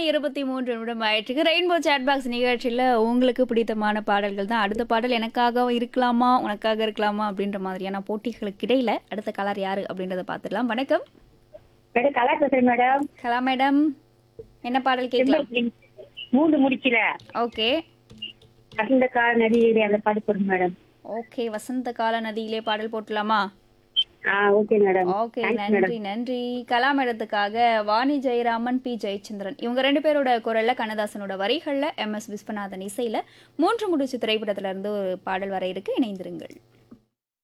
இருபத்தி மூன்று நிமிடம் ஆயிடுச்சு ரெயின்போ சேட் பாக்ஸ் நிகழ்ச்சியில் உங்களுக்கு பிடித்தமான பாடல்கள் தான் அடுத்த பாடல் எனக்காக இருக்கலாமா உனக்காக இருக்கலாமா அப்படின்ற மாதிரியான போட்டிகளுக்கு இடையில அடுத்த கலர் யாரு அப்படின்றத பார்த்துடலாம் வணக்கம் மேடம் கலா பேசுறேன் மேடம் கலா மேடம் என்ன பாடல் கேட்கலாம் மூன்று முடிக்கல ஓகே அந்த கால நதியிலே அந்த பாட்டு போடுங்க மேடம் ஓகே வசந்த கால நதியிலே பாடல் போட்டுலாமா ஆ ஓகே மேடம் ஓகே நன்றி நன்றி கலா மேடத்துக்காக வாணி ஜெயராமன் பி ஜெயச்சந்திரன் இவங்க ரெண்டு பேரோட குரல்ல கண்ணதாசனோட வரிகள்ல எம் எஸ் விஸ்வநாதன் இசையில மூன்று முடிச்சு திரைப்படத்துல இருந்து ஒரு பாடல் வர இருக்கு இணைந்திருங்கள்